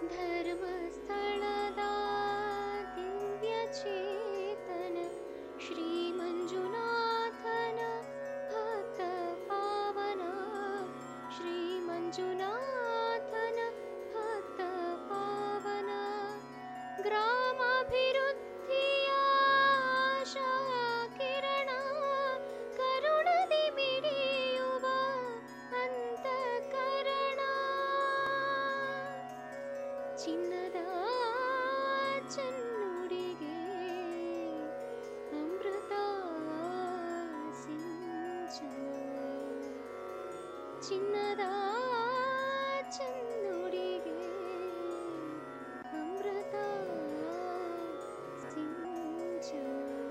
ಧರ್ಮಸ್ಥಳದ ದಿವ್ಯ ಚೇತನ ಶ್ರೀ ಮಂಜುನಾಥನ ಭಕ್ತ ಪಾವನ ಶ್ರೀ ಮಂಜುನಾಥನ ಭಕ್ತ ಪಾವನ ಗ್ರಾಮಾಭಿವೃದ್ಧಿಯ ಆಶಾ ಕಿರಣ ಕರುಣದಿ ಮಿಡಿಯುವ ಅಂತಃಕರಣ ಚಿನ್ನದ ಚನ್ನುಡಿಗೆ ಅಮೃತ ಸಿಂಚನ ಚಿನ್ನದ ಚನ್ನುಡಿಗೆ ಅಮೃತ ಸಿಂಚನ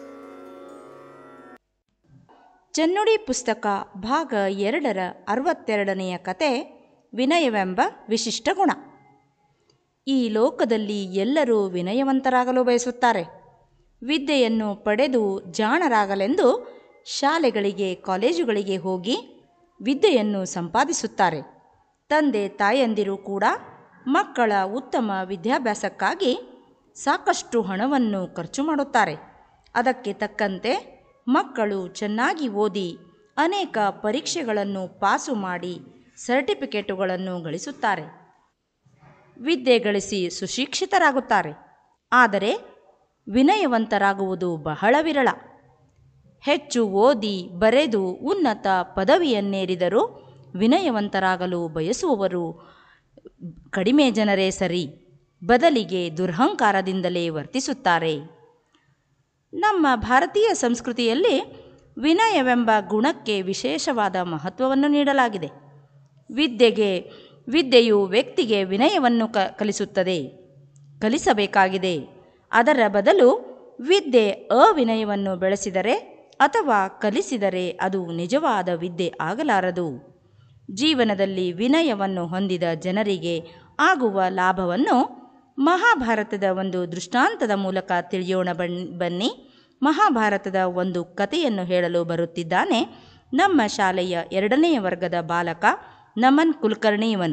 ಚೆನ್ನುಡಿ ಪುಸ್ತಕ ಭಾಗ ಎರಡರ ಅರವತ್ತೆರಡನೆಯ ಕತೆ ವಿನಯವೆಂಬ ವಿಶಿಷ್ಟ ಗುಣ ಈ ಲೋಕದಲ್ಲಿ ಎಲ್ಲರೂ ವಿನಯವಂತರಾಗಲು ಬಯಸುತ್ತಾರೆ ವಿದ್ಯೆಯನ್ನು ಪಡೆದು ಜಾಣರಾಗಲೆಂದು ಶಾಲೆಗಳಿಗೆ ಕಾಲೇಜುಗಳಿಗೆ ಹೋಗಿ ವಿದ್ಯೆಯನ್ನು ಸಂಪಾದಿಸುತ್ತಾರೆ ತಂದೆ ತಾಯಂದಿರು ಕೂಡ ಮಕ್ಕಳ ಉತ್ತಮ ವಿದ್ಯಾಭ್ಯಾಸಕ್ಕಾಗಿ ಸಾಕಷ್ಟು ಹಣವನ್ನು ಖರ್ಚು ಮಾಡುತ್ತಾರೆ ಅದಕ್ಕೆ ತಕ್ಕಂತೆ ಮಕ್ಕಳು ಚೆನ್ನಾಗಿ ಓದಿ ಅನೇಕ ಪರೀಕ್ಷೆಗಳನ್ನು ಪಾಸು ಮಾಡಿ ಸರ್ಟಿಫಿಕೇಟುಗಳನ್ನು ಗಳಿಸುತ್ತಾರೆ ವಿದ್ಯೆ ಗಳಿಸಿ ಸುಶಿಕ್ಷಿತರಾಗುತ್ತಾರೆ ಆದರೆ ವಿನಯವಂತರಾಗುವುದು ಬಹಳ ವಿರಳ ಹೆಚ್ಚು ಓದಿ ಬರೆದು ಉನ್ನತ ಪದವಿಯನ್ನೇರಿದರೂ ವಿನಯವಂತರಾಗಲು ಬಯಸುವವರು ಕಡಿಮೆ ಜನರೇ ಸರಿ ಬದಲಿಗೆ ದುರಹಂಕಾರದಿಂದಲೇ ವರ್ತಿಸುತ್ತಾರೆ ನಮ್ಮ ಭಾರತೀಯ ಸಂಸ್ಕೃತಿಯಲ್ಲಿ ವಿನಯವೆಂಬ ಗುಣಕ್ಕೆ ವಿಶೇಷವಾದ ಮಹತ್ವವನ್ನು ನೀಡಲಾಗಿದೆ ವಿದ್ಯೆಗೆ ವಿದ್ಯೆಯು ವ್ಯಕ್ತಿಗೆ ವಿನಯವನ್ನು ಕ ಕಲಿಸುತ್ತದೆ ಕಲಿಸಬೇಕಾಗಿದೆ ಅದರ ಬದಲು ವಿದ್ಯೆ ಅವಿನಯವನ್ನು ಬೆಳೆಸಿದರೆ ಅಥವಾ ಕಲಿಸಿದರೆ ಅದು ನಿಜವಾದ ವಿದ್ಯೆ ಆಗಲಾರದು ಜೀವನದಲ್ಲಿ ವಿನಯವನ್ನು ಹೊಂದಿದ ಜನರಿಗೆ ಆಗುವ ಲಾಭವನ್ನು ಮಹಾಭಾರತದ ಒಂದು ದೃಷ್ಟಾಂತದ ಮೂಲಕ ತಿಳಿಯೋಣ ಬನ್ ಬನ್ನಿ ಮಹಾಭಾರತದ ಒಂದು ಕಥೆಯನ್ನು ಹೇಳಲು ಬರುತ್ತಿದ್ದಾನೆ ನಮ್ಮ ಶಾಲೆಯ ಎರಡನೆಯ ವರ್ಗದ ಬಾಲಕ ನಮನ್ ಕುಲಕರ್ಣಿ ಇವನು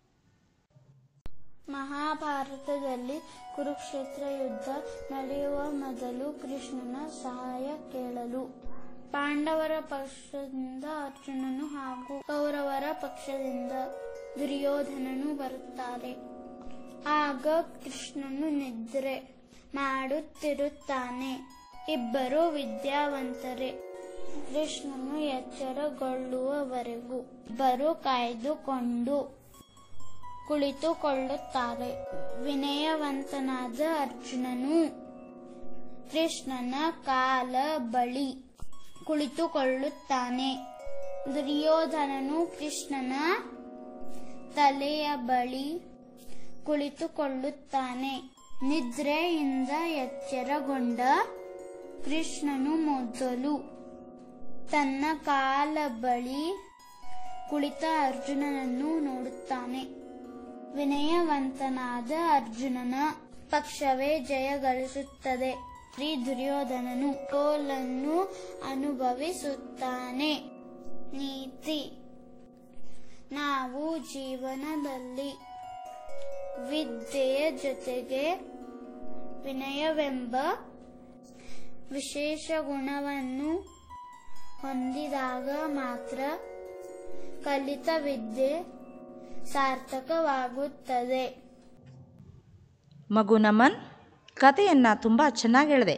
ಮಹಾಭಾರತದಲ್ಲಿ ಕುರುಕ್ಷೇತ್ರ ಯುದ್ಧ ನಡೆಯುವ ಮೊದಲು ಕೃಷ್ಣನ ಸಹಾಯ ಕೇಳಲು ಪಾಂಡವರ ಪಕ್ಷದಿಂದ ಅರ್ಜುನನು ಹಾಗೂ ಕೌರವರ ಪಕ್ಷದಿಂದ ದುರ್ಯೋಧನನು ಬರುತ್ತಾರೆ ಆಗ ಕೃಷ್ಣನು ನಿದ್ರೆ ಮಾಡುತ್ತಿರುತ್ತಾನೆ ಇಬ್ಬರು ವಿದ್ಯಾವಂತರೇ ಕೃಷ್ಣನು ಎಚ್ಚರಗೊಳ್ಳುವವರೆಗೂ ಇಬ್ಬರು ಕಾಯ್ದುಕೊಂಡು ಕುಳಿತುಕೊಳ್ಳುತ್ತಾರೆ ವಿನಯವಂತನಾದ ಅರ್ಜುನನು ಕೃಷ್ಣನ ಕಾಲ ಬಳಿ ಕುಳಿತುಕೊಳ್ಳುತ್ತಾನೆ ದುರ್ಯೋಧನನು ಕೃಷ್ಣನ ತಲೆಯ ಬಳಿ ಕುಳಿತುಕೊಳ್ಳುತ್ತಾನೆ ನಿದ್ರೆಯಿಂದ ಎಚ್ಚರಗೊಂಡ ಕೃಷ್ಣನು ಮೊದಲು ತನ್ನ ಕಾಲ ಬಳಿ ಕುಳಿತ ಅರ್ಜುನನನ್ನು ನೋಡುತ್ತಾನೆ ವಿನಯವಂತನಾದ ಅರ್ಜುನನ ಪಕ್ಷವೇ ಜಯ ಗಳಿಸುತ್ತದೆ ಶ್ರೀ ದುರ್ಯೋಧನನು ಸೋಲನ್ನು ಅನುಭವಿಸುತ್ತಾನೆ ನೀತಿ ನಾವು ಜೀವನದಲ್ಲಿ ವಿದ್ಯೆಯ ಜೊತೆಗೆ ವಿನಯವೆಂಬ ವಿಶೇಷ ಗುಣವನ್ನು ಹೊಂದಿದಾಗ ಮಾತ್ರ ಕಲಿತ ವಿದ್ಯೆ ಸಾರ್ಥಕವಾಗುತ್ತದೆ ಮಗು ನಮನ್ ಕಥೆಯನ್ನು ತುಂಬ ಚೆನ್ನಾಗಿ ಹೇಳಿದೆ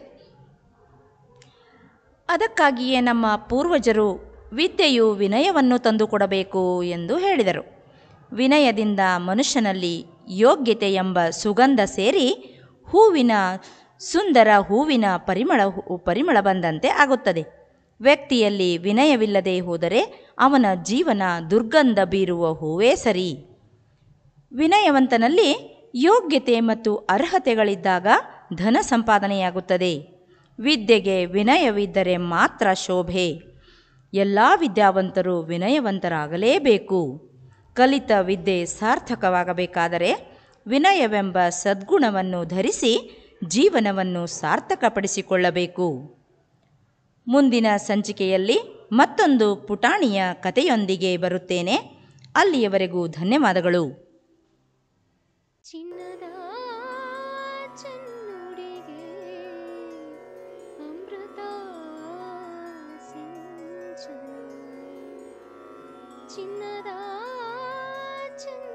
ಅದಕ್ಕಾಗಿಯೇ ನಮ್ಮ ಪೂರ್ವಜರು ವಿದ್ಯೆಯು ವಿನಯವನ್ನು ತಂದುಕೊಡಬೇಕು ಎಂದು ಹೇಳಿದರು ವಿನಯದಿಂದ ಮನುಷ್ಯನಲ್ಲಿ ಯೋಗ್ಯತೆ ಎಂಬ ಸುಗಂಧ ಸೇರಿ ಹೂವಿನ ಸುಂದರ ಹೂವಿನ ಪರಿಮಳ ಪರಿಮಳ ಬಂದಂತೆ ಆಗುತ್ತದೆ ವ್ಯಕ್ತಿಯಲ್ಲಿ ವಿನಯವಿಲ್ಲದೆ ಹೋದರೆ ಅವನ ಜೀವನ ದುರ್ಗಂಧ ಬೀರುವ ಹೂವೇ ಸರಿ ವಿನಯವಂತನಲ್ಲಿ ಯೋಗ್ಯತೆ ಮತ್ತು ಅರ್ಹತೆಗಳಿದ್ದಾಗ ಧನ ಸಂಪಾದನೆಯಾಗುತ್ತದೆ ವಿದ್ಯೆಗೆ ವಿನಯವಿದ್ದರೆ ಮಾತ್ರ ಶೋಭೆ ಎಲ್ಲ ವಿದ್ಯಾವಂತರು ವಿನಯವಂತರಾಗಲೇಬೇಕು ಕಲಿತ ವಿದ್ಯೆ ಸಾರ್ಥಕವಾಗಬೇಕಾದರೆ ವಿನಯವೆಂಬ ಸದ್ಗುಣವನ್ನು ಧರಿಸಿ ಜೀವನವನ್ನು ಸಾರ್ಥಕಪಡಿಸಿಕೊಳ್ಳಬೇಕು ಮುಂದಿನ ಸಂಚಿಕೆಯಲ್ಲಿ ಮತ್ತೊಂದು ಪುಟಾಣಿಯ ಕಥೆಯೊಂದಿಗೆ ಬರುತ್ತೇನೆ ಅಲ್ಲಿಯವರೆಗೂ ಧನ್ಯವಾದಗಳು ಚಿನ್ನದ ಚಿನ್ನದ ಚಂದ